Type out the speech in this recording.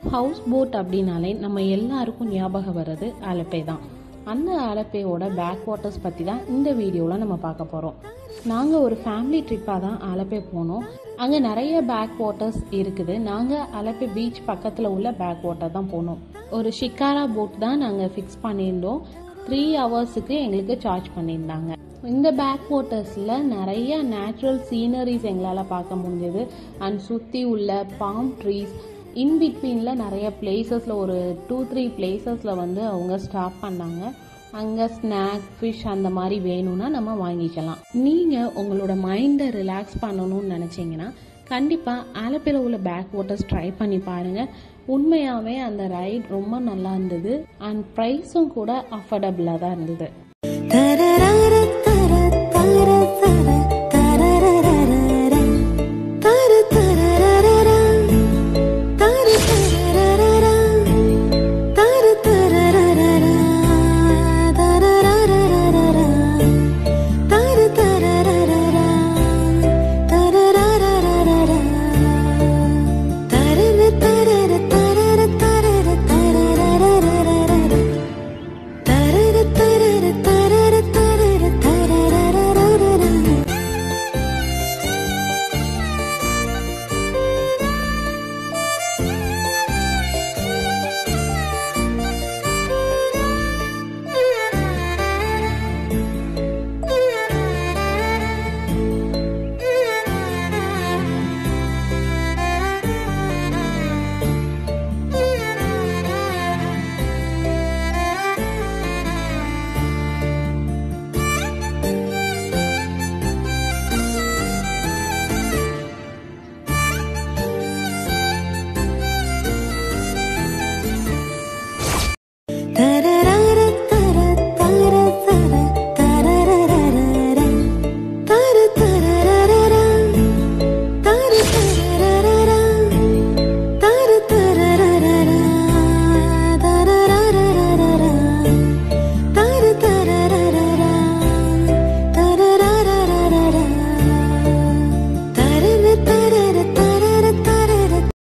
house boat அப்படின்னாலே நம்ம எல்லாருக்கும் ஞாபகம் வர்றது ஆலப்பை தான் அந்த ஆலப்பையோட பேக் வாட்டர்ஸ் பற்றி தான் இந்த வீடியோவில் நம்ம பார்க்க போகிறோம் நாங்கள் ஒரு ஃபேமிலி ட்ரிப்பாக தான் ஆலப்பை போனோம் அங்கே நிறைய பேக் வாட்டர்ஸ் இருக்குது நாங்கள் ஆலப்பை பீச் பக்கத்தில் உள்ள பேக் வாட்டர் தான் போனோம் ஒரு ஷிக்காரா போட் தான் நாங்கள் ஃபிக்ஸ் பண்ணியிருந்தோம் த்ரீ ஹவர்ஸுக்கு எங்களுக்கு சார்ஜ் பண்ணியிருந்தாங்க இந்த பேக் வாட்டர்ஸில் நிறைய நேச்சுரல் சீனரிஸ் எங்களால் பார்க்க முடிஞ்சது அண்ட் சுற்றி உள்ள பாம் ட்ரீஸ் இன் பிட்வீனில் நிறைய பிளேசஸில் ஒரு டூ த்ரீ பிளேசஸில் வந்து அவங்க ஸ்டாப் பண்ணாங்க அங்கே ஸ்நாக் ஃபிஷ் அந்த மாதிரி வேணும்னா நம்ம வாங்கிக்கலாம் நீங்கள் உங்களோட மைண்டை ரிலாக்ஸ் பண்ணணும்னு நினச்சிங்கன்னா கண்டிப்பாக ஆலப்பியில் உள்ள பேக் வாட்டர்ஸ் ட்ரை பண்ணி பாருங்கள் உண்மையாகவே அந்த ரைட் ரொம்ப நல்லா இருந்தது அண்ட் ப்ரைஸும் கூட அஃபோர்டபுளாக தான் இருந்தது தரரா